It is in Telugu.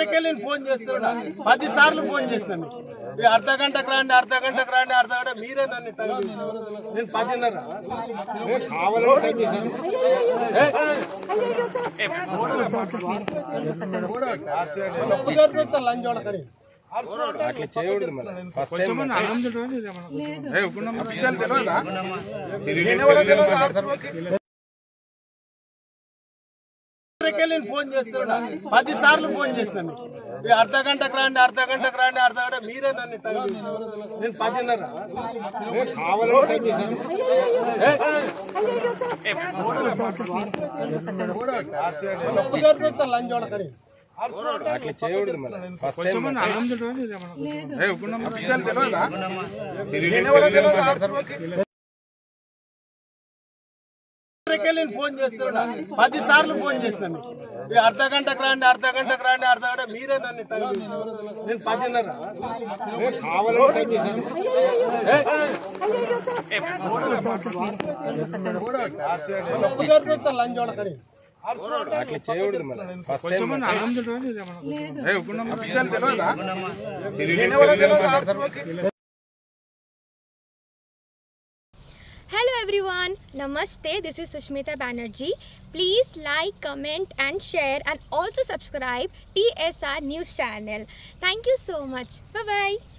ఇక్కడికెళ్ళి నేను ఫోన్ చేస్తున్నా పది సార్లు ఫోన్ చేసిన మీకు ఈ అర్ధ గంటకు రాండి అర్ధ గంటకు రాండి అర్ధ గంట మీరే నన్ను టైం చేశారు. నేను పదిన్నర చెప్పు జరిగితే లంచ్ కడి అట్లా చేయకూడదు మళ్ళీ ఫస్ట్ టైం ఇక్కడికెళ్ళి నేను ఫోన్ చేస్తున్నా పది సార్లు ఫోన్ చేసిన మీకు ఈ అర్ధ గంటకు రాండి అర్ధ గంటకు రాండి అర్ధ గంట మీరే నన్ను టైం చేశారు. నేను పదిన్నర చెప్పు జరిగితే లంచ్ కడి అట్లా చేయకూడదు మళ్ళీ ఫస్ట్ టైం ఇక్కడికెళ్ళి నేను ఫోన్ చేస్తున్నా పది సార్లు ఫోన్ చేసిన మీకు ఈ అర్ధ గంటకు రాండి అర్ధ గంటకు రాండి అర్ధ గంట మీరే నన్ను టైం చేశారు. నేను పదిన్నర చెప్పు జరిగితే లంచ్ కడి అట్లా చేయకూడదు మళ్ళీ first time Hello everyone, Namaste. This is Sushmita Banerjee. Please like, comment, and share, and also subscribe TSR News channel. Thank you so much. Bye bye.